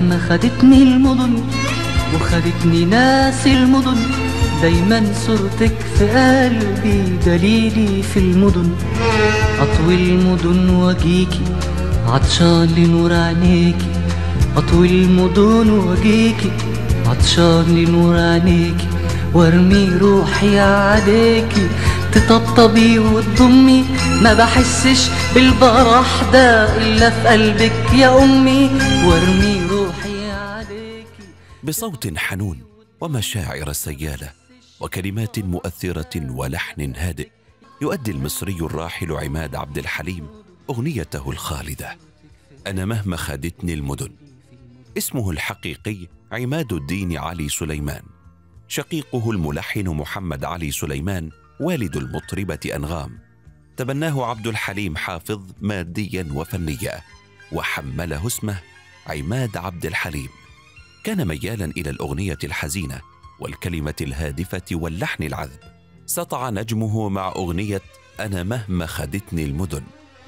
مهما خدتني المدن وخدتني ناس المدن دايما صورتك في قلبي دليلي في المدن أطوي المدن واجيكي عطشان لنور عينيكي أطوي المدن واجيكي عطشان لنور عينيكي وارمي روحي عليكي تطبطبي وتضمي ما بحسش بالبرح ده إلا في قلبك يا أمي وارمي روحي عليكي بصوت حنون ومشاعر سيالة وكلمات مؤثرة ولحن هادئ يؤدي المصري الراحل عماد عبد الحليم أغنيته الخالدة أنا مهما خادتني المدن اسمه الحقيقي عماد الدين علي سليمان شقيقه الملحن محمد علي سليمان والد المطربة أنغام تبناه عبد الحليم حافظ ماديا وفنيا وحمله اسمه عماد عبد الحليم كان ميالا إلى الأغنية الحزينة والكلمة الهادفة واللحن العذب سطع نجمه مع أغنية أنا مهما خدتني المدن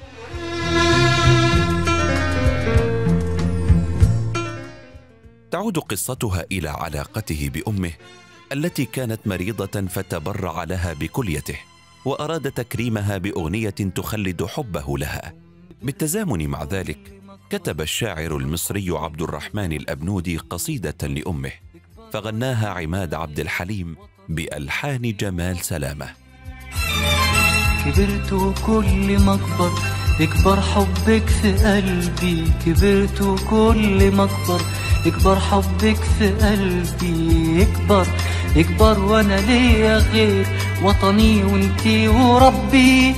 تعود قصتها إلى علاقته بأمه التي كانت مريضة فتبرع لها بكليته وأراد تكريمها بأغنية تخلد حبه لها بالتزامن مع ذلك كتب الشاعر المصري عبد الرحمن الأبنودي قصيدة لأمه فغناها عماد عبد الحليم بألحان جمال سلامة كبرت وكل ما اكبر يكبر حبك في قلبي كبرت وكل ما اكبر يكبر حبك في قلبي يكبر يكبر وانا ليا غير وطني وانتي وربي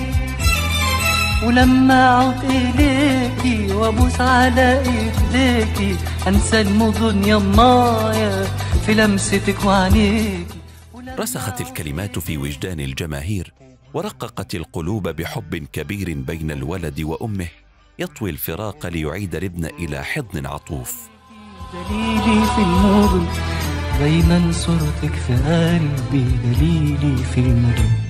ولما اعود اليكي وابوس على ايديكي انسى المدن يمايا في لمستك وعينيكي رسخت الكلمات في وجدان الجماهير ورققت القلوب بحب كبير بين الولد وامه يطوي الفراق ليعيد الابن الى حضن عطوف دليلي في المدن دايما صورتك في قلبي دليلي في المدن